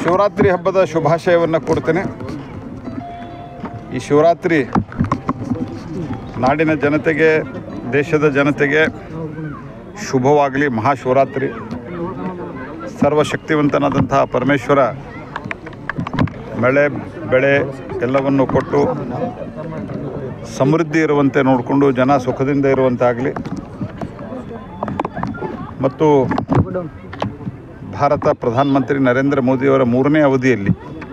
ಶಿವರಾತ್ರಿ ಹಬ್ಬದ ಶುಭಾಶಯವನ್ನು ಕೊಡ್ತೇನೆ ಈ ಶಿವರಾತ್ರಿ ನಾಡಿನ ಜನತೆಗೆ ದೇಶದ ಜನತೆಗೆ ಶುಭವಾಗಲಿ ಮಹಾಶಿವರಾತ್ರಿ ಸರ್ವಶಕ್ತಿವಂತನಾದಂತಹ ಪರಮೇಶ್ವರ ಮಳೆ ಬೆಳೆ ಎಲ್ಲವನ್ನು ಕೊಟ್ಟು ಸಮೃದ್ಧಿ ಇರುವಂತೆ ನೋಡಿಕೊಂಡು ಜನ ಸುಖದಿಂದ ಇರುವಂತಾಗಲಿ ಮತ್ತು ಭಾರತ ಪ್ರಧಾನಮಂತ್ರಿ ನರೇಂದ್ರ ಮೋದಿಯವರ ಮೂರನೇ ಅವಧಿಯಲ್ಲಿ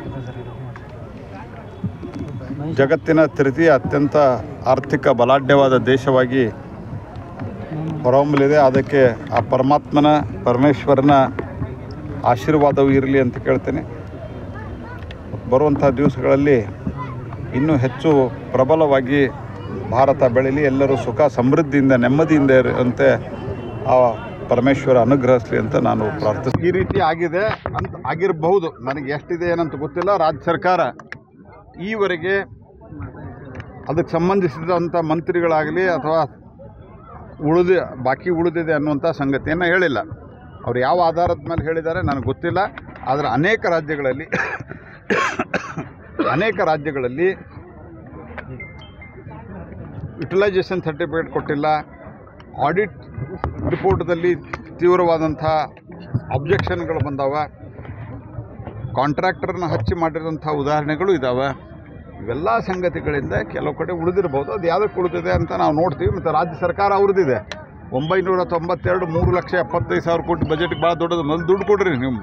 ಜಗತ್ತಿನ ತೃತೀಯ ಅತ್ಯಂತ ಆರ್ಥಿಕ ಬಲಾಢ್ಯವಾದ ದೇಶವಾಗಿ ಹೊರಹೊಮ್ಮಲಿದೆ ಅದಕ್ಕೆ ಆ ಪರಮಾತ್ಮನ ಪರಮೇಶ್ವರನ ಆಶೀರ್ವಾದವೂ ಇರಲಿ ಅಂತ ಕೇಳ್ತೇನೆ ಬರುವಂಥ ದಿವಸಗಳಲ್ಲಿ ಇನ್ನೂ ಹೆಚ್ಚು ಪ್ರಬಲವಾಗಿ ಭಾರತ ಬೆಳೀಲಿ ಎಲ್ಲರೂ ಸುಖ ಸಮೃದ್ಧಿಯಿಂದ ನೆಮ್ಮದಿಯಿಂದ ಇರುವಂತೆ ಆ ಪರಮೇಶ್ವರ ಅನುಗ್ರಹಿಸಲಿ ಅಂತ ನಾನು ಪ್ರಾರ್ಥಿಸ್ತೀನಿ ಈ ರೀತಿ ಆಗಿದೆ ಅಂತ ಆಗಿರಬಹುದು ನನಗೆ ಎಷ್ಟಿದೆ ಏನಂತ ಗೊತ್ತಿಲ್ಲ ರಾಜ್ಯ ಸರ್ಕಾರ ಈವರೆಗೆ ಅದಕ್ಕೆ ಸಂಬಂಧಿಸಿದಂಥ ಮಂತ್ರಿಗಳಾಗಲಿ ಅಥವಾ ಉಳಿದ ಬಾಕಿ ಉಳಿದಿದೆ ಅನ್ನುವಂಥ ಸಂಗತಿಯನ್ನು ಹೇಳಿಲ್ಲ ಅವ್ರು ಯಾವ ಆಧಾರದ ಮೇಲೆ ಹೇಳಿದ್ದಾರೆ ನನಗೆ ಗೊತ್ತಿಲ್ಲ ಆದರೆ ಅನೇಕ ರಾಜ್ಯಗಳಲ್ಲಿ ಅನೇಕ ರಾಜ್ಯಗಳಲ್ಲಿ ಯುಟಿಲೈಸೇಷನ್ ಸರ್ಟಿಫಿಕೇಟ್ ಕೊಟ್ಟಿಲ್ಲ ಆಡಿಟ್ ರಿಪೋರ್ಟ್ದಲ್ಲಿ ತೀವ್ರವಾದಂಥ ಅಬ್ಜೆಕ್ಷನ್ಗಳು ಬಂದಾವ ಕಾಂಟ್ರಾಕ್ಟರ್ನ ಹಚ್ಚಿ ಮಾಡಿರೋಂಥ ಉದಾಹರಣೆಗಳು ಇದ್ದಾವೆ ಇವೆಲ್ಲ ಸಂಗತಿಗಳಿಂದ ಕೆಲವು ಕಡೆ ಉಳಿದಿರ್ಬೋದು ಅದು ಯಾವುದಕ್ಕೆ ಉಳಿದಿದೆ ಅಂತ ನಾವು ನೋಡ್ತೀವಿ ಮತ್ತು ರಾಜ್ಯ ಸರ್ಕಾರ ಅವ್ರದ್ದಿದೆ ಒಂಬೈನೂರ ತೊಂಬತ್ತೆರಡು ಮೂರು ಲಕ್ಷ ಎಪ್ಪತ್ತೈದು ಸಾವಿರ ಕೋಟಿ ಬಜೆಟ್ಗೆ ಭಾಳ ದೊಡ್ಡದು ಮೊದಲು ದುಡ್ಡು ಕೊಡ್ರಿ ನೀವು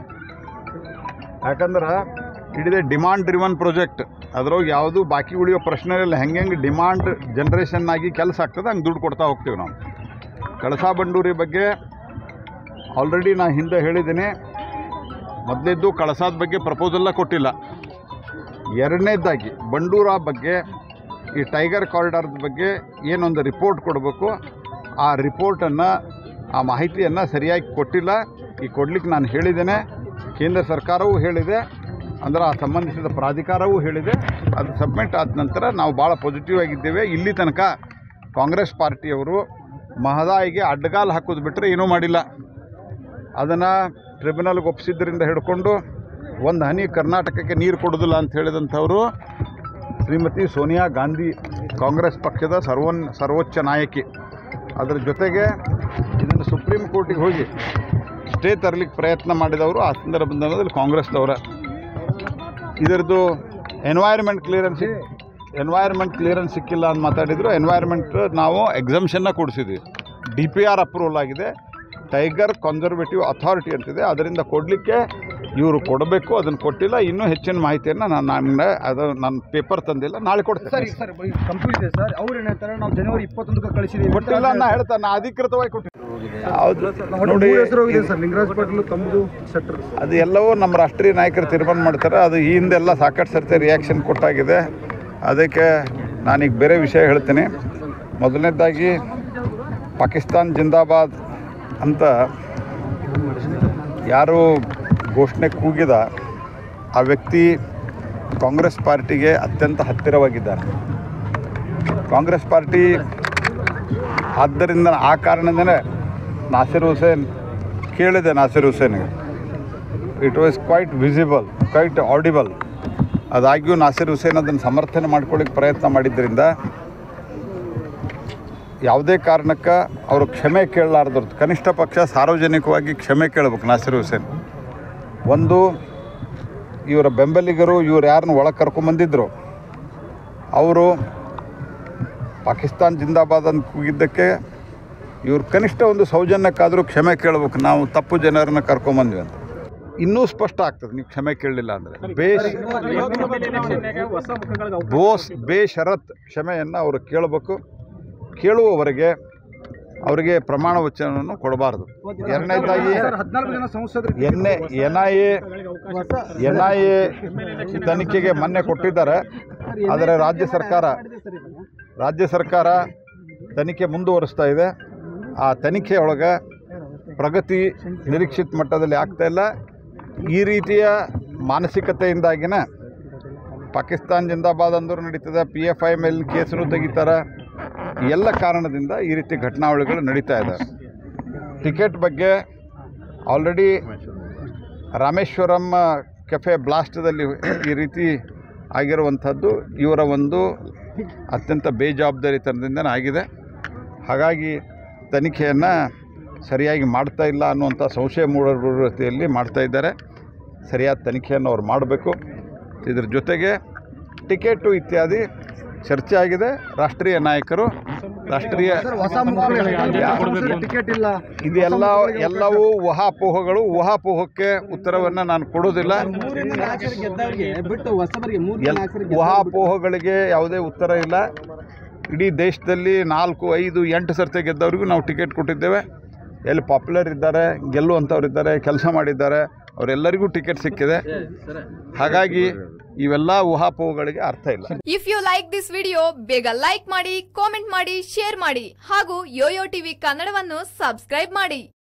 ಯಾಕಂದ್ರೆ ಇಡಿದೆ ಡಿಮಾಂಡ್ ಡ್ರಿವನ್ ಪ್ರಾಜೆಕ್ಟ್ ಅದ್ರೊಳಗೆ ಯಾವುದು ಬಾಕಿ ಉಳಿಯೋ ಪ್ರಶ್ನೆ ಇಲ್ಲ ಹೆಂಗೆ ಹೆಂಗೆ ಡಿಮಾಂಡ್ ಜನ್ರೇಷನ್ ಆಗಿ ಕೆಲಸ ಆಗ್ತದೆ ಹಂಗೆ ದುಡ್ಡು ಕೊಡ್ತಾ ಹೋಗ್ತೀವಿ ನಾವು ಕಳಸಾ ಬಂಡೂರಿ ಬಗ್ಗೆ ಆಲ್ರೆಡಿ ನಾನು ಹಿಂದೆ ಹೇಳಿದ್ದೀನಿ ಮೊದಲೇದ್ದು ಕಳಸಾದ ಬಗ್ಗೆ ಪ್ರಪೋಸಲ್ಲ ಕೊಟ್ಟಿಲ್ಲ ಎರಡನೇದಾಗಿ ಬಂಡೂರ ಬಗ್ಗೆ ಈ ಟೈಗರ್ ಕಾರಿಡಾರ್ದ ಬಗ್ಗೆ ಏನೊಂದು ರಿಪೋರ್ಟ್ ಕೊಡಬೇಕು ಆ ರಿಪೋರ್ಟನ್ನು ಆ ಮಾಹಿತಿಯನ್ನು ಸರಿಯಾಗಿ ಕೊಟ್ಟಿಲ್ಲ ಈ ಕೊಡ್ಲಿಕ್ಕೆ ನಾನು ಹೇಳಿದ್ದೇನೆ ಕೇಂದ್ರ ಸರ್ಕಾರವೂ ಹೇಳಿದೆ ಅಂದ್ರೆ ಆ ಸಂಬಂಧಿಸಿದ ಪ್ರಾಧಿಕಾರವೂ ಹೇಳಿದೆ ಅದು ಸಬ್ಮಿಟ್ ಆದ ನಂತರ ನಾವು ಭಾಳ ಪಾಸಿಟಿವ್ ಆಗಿದ್ದೇವೆ ಇಲ್ಲಿ ತನಕ ಕಾಂಗ್ರೆಸ್ ಪಾರ್ಟಿಯವರು ಮಹದಾಯಿಗೆ ಅಡ್ಡಗಾಲು ಹಾಕೋದು ಬಿಟ್ಟರೆ ಏನೂ ಮಾಡಿಲ್ಲ ಅದನ್ನು ಟ್ರಿಬ್ಯುನಲ್ಗೆ ಒಪ್ಪಿಸಿದ್ರಿಂದ ಹಿಡ್ಕೊಂಡು ಒಂದು ಹನಿ ಕರ್ನಾಟಕಕ್ಕೆ ನೀರು ಕೊಡೋದಿಲ್ಲ ಅಂತ ಹೇಳಿದಂಥವರು ಶ್ರೀಮತಿ ಸೋನಿಯಾ ಗಾಂಧಿ ಕಾಂಗ್ರೆಸ್ ಪಕ್ಷದ ಸರ್ವನ್ ಸರ್ವೋಚ್ಚ ನಾಯಕಿ ಅದರ ಜೊತೆಗೆ ಇದನ್ನು ಸುಪ್ರೀಂ ಕೋರ್ಟಿಗೆ ಹೋಗಿ ಸ್ಟೇ ತರಲಿಕ್ಕೆ ಪ್ರಯತ್ನ ಮಾಡಿದವರು ಆ ಸಂದರ್ಭದಲ್ಲಿ ಕಾಂಗ್ರೆಸ್ದವರ ಇದರದ್ದು ಎನ್ವೈರ್ಮೆಂಟ್ ಕ್ಲಿಯರೆನ್ಸ್ ಎನ್ವೈರ್ಮೆಂಟ್ ಕ್ಲಿಯರೆನ್ಸ್ ಸಿಕ್ಕಿಲ್ಲ ಅಂತ ಮಾತಾಡಿದ್ರು ಎನ್ವೈರ್ಮೆಂಟ್ ನಾವು ಎಕ್ಸಮ್ಷನ್ನ ಕೊಡಿಸಿದ್ವಿ ಡಿ ಪಿ ಆರ್ ಅಪ್ರೂವಲ್ ಆಗಿದೆ ಟೈಗರ್ ಕನ್ಸರ್ವೇಟಿವ್ ಅಥಾರಿಟಿ ಅಂತಿದೆ ಅದರಿಂದ ಕೊಡಲಿಕ್ಕೆ ಇವರು ಕೊಡಬೇಕು ಅದನ್ನು ಕೊಟ್ಟಿಲ್ಲ ಇನ್ನೂ ಹೆಚ್ಚಿನ ಮಾಹಿತಿಯನ್ನು ನಾನು ನಾನು ಅದು ನನ್ನ ಪೇಪರ್ ತಂದಿಲ್ಲ ನಾಳೆ ಸರ್ ಕೊಡ್ತೇನೆ ಈಗ ಸರ್ ಕಂಪ್ಲೀಟ್ ಇದೆ ಸರ್ ಅವ್ರು ಏನ್ ಹೇಳ್ತಾರೆ ನಾವು ಜನವರಿ ಇಪ್ಪತ್ತೊಂದಕ್ಕೆ ಕಳಿಸಿದೀವಿ ಕೊಟ್ಟಿಲ್ಲ ನಾ ಹೇಳ್ತಾನೆ ನಾ ಅಧಿಕೃತವಾಗಿ ಕೊಟ್ಟಿಲ್ಲ ಹೌದು ನೋಡಿ ನೋಡಿ ಹೆಸರು ಹೋಗಿದೆ ಸರ್ ಲಿಂಗರಾಜ್ ಪಾಟೀಲ್ ತಮ್ಮದು ಶೆಟ್ಟರ್ ಅದು ಎಲ್ಲವೂ ನಮ್ಮ ರಾಷ್ಟ್ರೀಯ ನಾಯಕರು ತೀರ್ಮಾನ ಮಾಡ್ತಾರೆ ಅದು ಈ ಹಿಂದೆಲ್ಲ ಸಾಕಷ್ಟು ಸರ್ತಿ ರಿಯಾಕ್ಷನ್ ಕೊಟ್ಟಾಗಿದೆ ಅದಕ್ಕೆ ನಾನೀಗ ಬೇರೆ ವಿಷಯ ಹೇಳ್ತೀನಿ ಮೊದಲನೇದಾಗಿ ಪಾಕಿಸ್ತಾನ್ ಜಿಂದಾಬಾದ್ ಅಂತ ಯಾರು ಘೋಷಣೆ ಕೂಗಿದ ಆ ವ್ಯಕ್ತಿ ಕಾಂಗ್ರೆಸ್ ಪಾರ್ಟಿಗೆ ಅತ್ಯಂತ ಹತ್ತಿರವಾಗಿದ್ದಾನೆ ಕಾಂಗ್ರೆಸ್ ಪಾರ್ಟಿ ಆದ್ದರಿಂದ ಆ ಕಾರಣದಿಂದಲೇ ನಾಸಿರ್ ಹುಸೇನ್ ಕೇಳಿದೆ ನಾಸಿರ್ ಹುಸೇನ್ಗೆ it was quite visible quite audible ಅದಾಗ್ಯೂ ನಾಸಿರ್ ಹುಸೇನ್ ಅದನ್ನು ಸಮರ್ಥನೆ ಮಾಡ್ಕೊಳ್ಳಿಕ್ಕೆ ಪ್ರಯತ್ನ ಮಾಡಿದ್ದರಿಂದ ಯಾವುದೇ ಕಾರಣಕ್ಕೆ ಅವರು ಕ್ಷಮೆ ಕೇಳಲಾರ್ದು ಕನಿಷ್ಠ ಪಕ್ಷ ಸಾರ್ವಜನಿಕವಾಗಿ ಕ್ಷಮೆ ಕೇಳಬೇಕು ನಾಸಿರ್ ಹುಸೇನ್ ಒಂದು ಇವರ ಬೆಂಬಲಿಗರು ಇವ್ರು ಯಾರನ್ನ ಒಳಗೆ ಕರ್ಕೊಂಬಂದಿದ್ರು ಅವರು ಪಾಕಿಸ್ತಾನ್ ಜಿಂದಾಬಾದ್ ಅಂತ ಕೂಗಿದ್ದಕ್ಕೆ ಇವ್ರು ಕನಿಷ್ಠ ಒಂದು ಸೌಜನ್ಯಕ್ಕಾದರೂ ಕ್ಷಮೆ ಕೇಳಬೇಕು ನಾವು ತಪ್ಪು ಜನರನ್ನ ಕರ್ಕೊಂಬಂದ್ವಿ ಅಂತ ಇನ್ನೂ ಸ್ಪಷ್ಟ ಆಗ್ತದೆ ನೀವು ಕ್ಷಮೆ ಕೇಳಲಿಲ್ಲ ಅಂದರೆ ಬೇಷ್ ಬೋಸ್ ಬೇಷರತ್ ಕ್ಷಮೆಯನ್ನು ಅವರು ಕೇಳಬೇಕು ಕೇಳುವವರೆಗೆ ಅವರಿಗೆ ಪ್ರಮಾಣ ವಚನವನ್ನು ಕೊಡಬಾರ್ದು ಎರಡನೇದಾಗಿ ಸರ್ ಹದಿನಾಲ್ಕು ಜನ ಸಂಸದರು N N I A N I A ತನಿಖೆಗೆ ಮೊನ್ನೆ ಕೊಟ್ಟಿದ್ದಾರೆ ಆದರೆ ರಾಜ್ಯ ಸರ್ಕಾರ ರಾಜ್ಯ ಸರ್ಕಾರ ತನಿಖೆ ಮುಂದುವರಿಸ್ತಾ ಇದೆ ಆ ತನಿಖೆಯೊಳಗೆ ಪ್ರಗತಿ ನಿರೀಕ್ಷಿತ ಮಟ್ಟದಲ್ಲಿ ಆಗ್ತಾ ಇಲ್ಲ ಈ ರೀತಿಯ ಮಾನಸಿಕತೆಯಿಂದಾಗಿನ ಪಾಕಿಸ್ತಾನ್ ಜಿಂದಾಬಾದ್ ಅಂದರೂ ನಡೀತದೆ ಪಿ ಎಫ್ ಐ ಮೇಲೆ ಕೇಸನ್ನು ತೆಗಿತಾರೆ ಈ ಎಲ್ಲ ಕಾರಣದಿಂದ ಈ ರೀತಿ ಘಟನಾವಳಿಗಳು ನಡೀತಾ ಇದ್ದಾವೆ ಟಿಕೆಟ್ ಬಗ್ಗೆ ಆಲ್ರೆಡಿ ರಾಮೇಶ್ವರಂ ಕೆಫೆ ಬ್ಲಾಸ್ಟದಲ್ಲಿ ಈ ರೀತಿ ಆಗಿರುವಂಥದ್ದು ಇವರ ಒಂದು ಅತ್ಯಂತ ಬೇಜವಾಬ್ದಾರಿತನದಿಂದನೇ ಆಗಿದೆ ಹಾಗಾಗಿ ತನಿಖೆಯನ್ನು ಸರಿಯಾಗಿ ಮಾಡ್ತಾ ಇಲ್ಲ ಅನ್ನುವಂಥ ಸಂಶಯ ಮೂಡುವ ರೀತಿಯಲ್ಲಿ ಮಾಡ್ತಾ ಇದ್ದಾರೆ ಸರಿಯಾದ ತನಿಖೆಯನ್ನು ಅವ್ರು ಮಾಡಬೇಕು ಇದ್ರ ಜೊತೆಗೆ ಟಿಕೆಟು ಇತ್ಯಾದಿ ಚರ್ಚೆ ಆಗಿದೆ ರಾಷ್ಟ್ರೀಯ ನಾಯಕರು ರಾಷ್ಟ್ರೀಯ ಸರ್ ಹೊಸ ಮುಖಗಳು ಟಿಕೆಟ್ ಇಲ್ಲ ಇದೆಲ್ಲ ಎಲ್ಲವೂ ಊಹಾಪೋಹಗಳು ಊಹಾಪೋಹಕ್ಕೆ ಉತ್ತರವನ್ನು ನಾನು ಕೊಡೋದಿಲ್ಲ ಬಿಟ್ಟು ಹೊಸಬರಿಗೆ ಮೂರು ಎಲ್ ಊಹಾಪೋಹಗಳಿಗೆ ಯಾವುದೇ ಉತ್ತರ ಇಲ್ಲ ಇಡೀ ದೇಶದಲ್ಲಿ ನಾಲ್ಕು ಐದು ಎಂಟು ಸರ್ತಿ ಗೆದ್ದವರಿಗೂ ನಾವು ಟಿಕೆಟ್ ಕೊಟ್ಟಿದ್ದೇವೆ ಎಲ್ಲಿ ಪಾಪ್ಯುಲರ್ ಇದ್ದಾರೆ ಗೆಲ್ಲುವಂಥವ್ರು ಇದ್ದಾರೆ ಕೆಲಸ ಮಾಡಿದ್ದಾರೆ ಅವರೆಲ್ಲರಿಗೂ ಟಿಕೆಟ್ ಸಿಕ್ಕಿದೆ ಹಾಗಾಗಿ ಇವೆಲ್ಲ ಊಹಾಪೋಹಗಳಿಗೆ ಅರ್ಥ ಇಲ್ಲ if you like this video ಬೇಗ ಲೈಕ್ ಮಾಡಿ ಕಾಮೆಂಟ್ ಮಾಡಿ ಶೇರ್ ಮಾಡಿ ಹಾಗೂ ಯೋಯೋ ಟಿವಿ ಕನ್ನಡವನ್ನು ಸಬ್ಸ್ಕ್ರೈಬ್ ಮಾಡಿ